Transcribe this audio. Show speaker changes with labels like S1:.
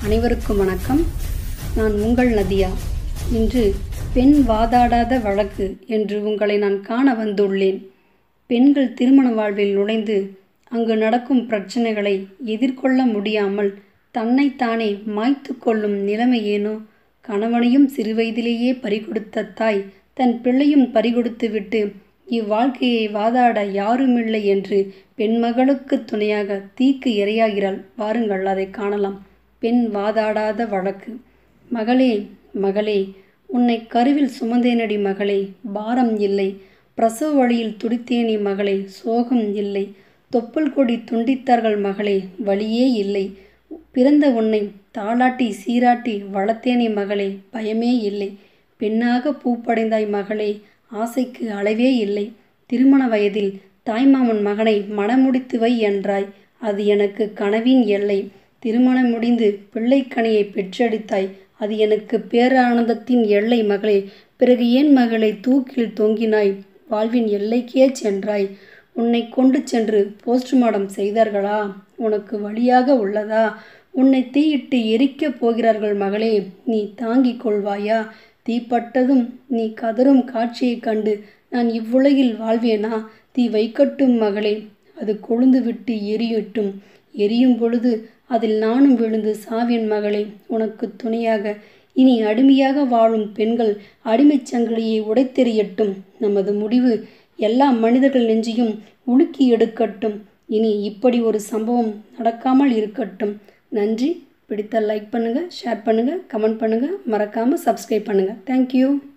S1: அனைவருக்கும் வணக்கம் நான் உங்கள் நதியா இன்று பெண் வாதாடாத வழக்கு என்று உங்களை நான் காண வந்துள்ளேன் பெண்கள் திருமண வாழ்வில் நுழைந்து அங்கு நடக்கும் பிரச்சனைகளை எதிர்கொள்ள முடியாமல் தன்னைத்தானே மாய்த்து கொள்ளும் நிலைமை ஏனோ கணவனையும் சிறுவயதிலேயே பறிகொடுத்த தாய் தன் பிள்ளையும் பறிகொடுத்துவிட்டு இவ்வாழ்க்கையை வாதாட யாருமில்லை என்று பெண்மகளுக்கு துணையாக தீக்கு இரையாகிறாள் வாருங்கள் அதை காணலாம் பெண் வாதாடாத வழக்கு மகளே மகளே உன்னை கருவில் சுமந்தேனடி மகளே பாரம் இல்லை பிரசவ வழியில் துடித்தேனே மகளே சோகம் இல்லை தொப்புள் கொடி துண்டித்தார்கள் மகளே வழியே இல்லை பிறந்த உன்னை தாளாட்டி சீராட்டி வளர்த்தேனே மகளே பயமே இல்லை பெண்ணாக பூப்படைந்தாய் மகளே ஆசைக்கு அளவே இல்லை திருமண வயதில் தாய்மாமன் மகனை மணமுடித்து வை என்றாய் அது எனக்கு கனவின் எல்லை திருமணம் முடிந்து பிள்ளைக்கனியை பெற்றெடுத்தாய் அது எனக்கு பேரானந்தத்தின் எல்லை மகளே பிறகு ஏன் மகளை தூக்கில் தொங்கினாய் வாழ்வின் எல்லைக்கே சென்றாய் உன்னை கொண்டு சென்று போஸ்ட்மார்டம் செய்தார்களா உனக்கு வழியாக உள்ளதா உன்னை தீயிட்டு எரிக்கப் போகிறார்கள் மகளே நீ தாங்கிக் கொள்வாயா தீப்பட்டதும் நீ கதரும் காட்சியைக் கண்டு நான் இவ்வுலகில் வாழ்வேனா தீ வைக்கட்டும் மகளே அது கொழுந்து விட்டு எரியட்டும் எரியும் பொழுது அதில் நானும் விழுந்து சாவேன் மகளே உனக்கு துணையாக இனி அடிமையாக வாழும் பெண்கள் அடிமைச் சங்கிலியை உடைத்தெறியட்டும் நமது முடிவு எல்லா மனிதர்கள் நெஞ்சையும் உலுக்கி எடுக்கட்டும் இனி இப்படி ஒரு சம்பவம் நடக்காமல் இருக்கட்டும் நன்றி பிடித்த லைக் பண்ணுங்கள் ஷேர் பண்ணுங்கள் கமெண்ட் பண்ணுங்கள் மறக்காமல் சப்ஸ்கிரைப் பண்ணுங்கள் தேங்க்யூ